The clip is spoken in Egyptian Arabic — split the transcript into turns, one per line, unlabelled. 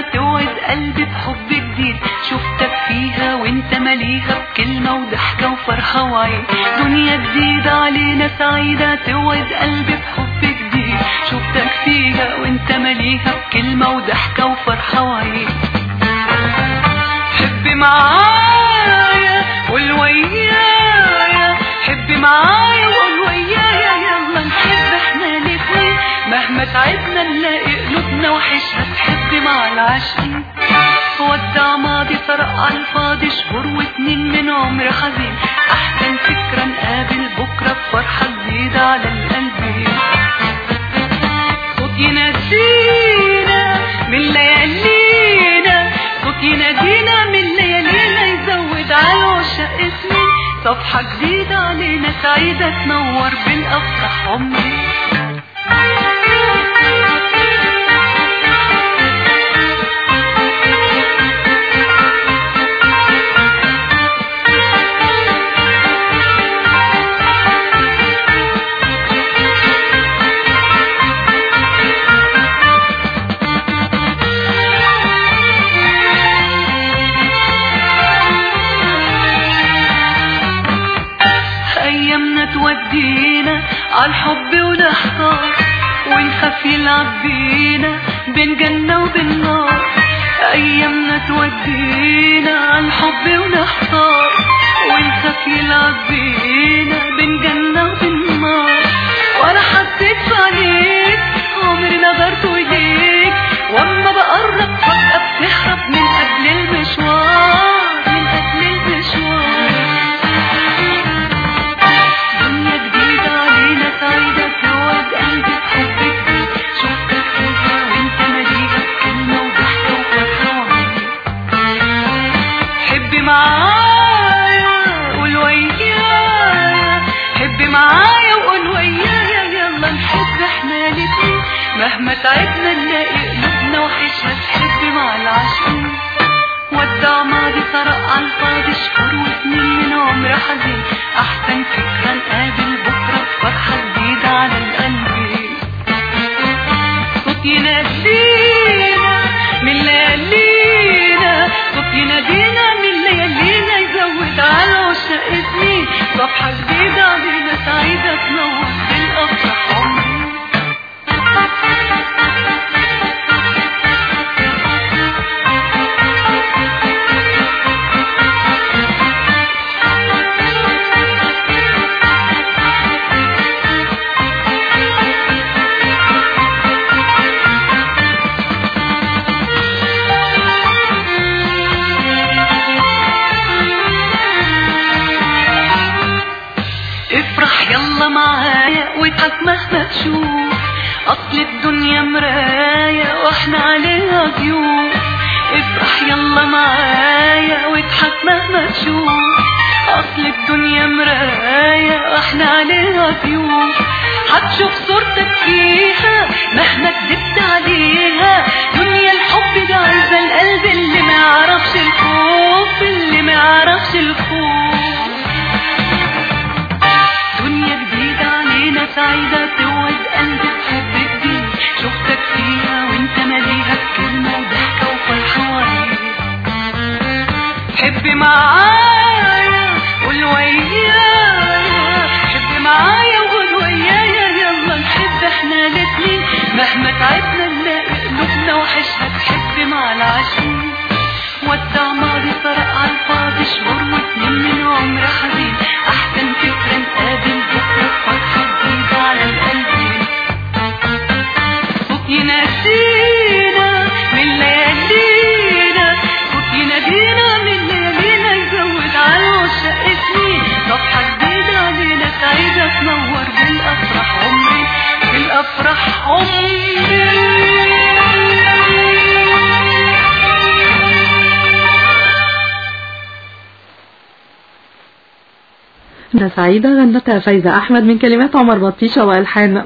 توعد قلبي بحب جديد شفتك فيها وانت مليها بكلمة وضحكة وفرحة وعيد دنيا جديدة علينا سعيدة توعد قلبي بحب جديد شفتك فيها وانت مليها بكلمة وضحكة وفرحة وعيد حبي معايا قول ويايا حبي معايا وقول ويايا يلا نحب احنا الاتنين مهما تعبنا نلاقي قلوبنا وحشها تحب مع العاشقين ودع ماضي فرق على الفاضي شهور واتنين من عمر حزين احسن فكرة نقابل بكرة بفرحة جديدة على القلب صوت ينادينا من ليالينا صوت ينادينا من ليالينا يزود على العشاق اسمين صفحة جديدة علينا سعيدة تنور بالأفراح عمري ايامنا تودينا عالحب ونحتار ونخاف يلعب بينا بين جنة وبين نار ايامنا تودينا عالحب ونحتار ونخاف يلعب بينا بين جنة وبين نار وانا حسيت في عينيك عمري نظرت اليك واما بقرب فجأة بتهرب من قبل المشوار من قبل المشوار دنيا جديدة علينا سعيدة توعد قلبي بحب جديد شفتك فيها وانت مليها بكلمة وضحكة وفرحة وعيد حبي معايا قول ويايا حبي معايا وقول ويايا يلا نحب احنا الاتنين مهما تعبنا نلاقي قلوبنا وحشها تحب مع العاشقين ودع ماضي سرق على الفاضي شهور وسنين من عمر حزين احسن فكرة نقابل بكرة بفرحة جديدة على القلب صوت ينادينا من ليالينا صوت ينادينا من ليالينا يزود على العشاق سنين صفحة جديدة علينا سعيدة تنور بالأفراح عمري افرح يلا معايا واضحك مهما تشوف اصل الدنيا مراية واحنا عليها ضيوف افرح يلا معايا واضحك مهما تشوف اصل الدنيا مراية واحنا عليها ضيوف هتشوف صورتك فيها مهما كدبت عليها دنيا الحب ده عايزة القلب اللي ما يعرفش الخوف اللي ما يعرفش الخوف دنيا جديدة علينا سعيدة توعد قلبي بحب جديد شفتك فيها وانت مليها بكلمة وضحكة وفرحة وعيد حبي معايا قول ويايا حبي معايا وقول ويايا يلا نحب احنا الاتنين مهما تعبنا نلاقي قلوبنا وحشها تحب مع العاشقين ودع ماضي سرق على الفاضي شهور واتنين من عمر حزين احسن فكرة نقابل بكرة فرحة جديدة على القلب صوت ينادينا من ليالينا صوت ينادينا من ليالينا يزود على العشاق سنين صفحة جديدة علينا سعيدة تنور بالأفراح عمري بالأفراح عمري
سعيدة غنتها فايزة أحمد من كلمات عمر بطيشة وألحان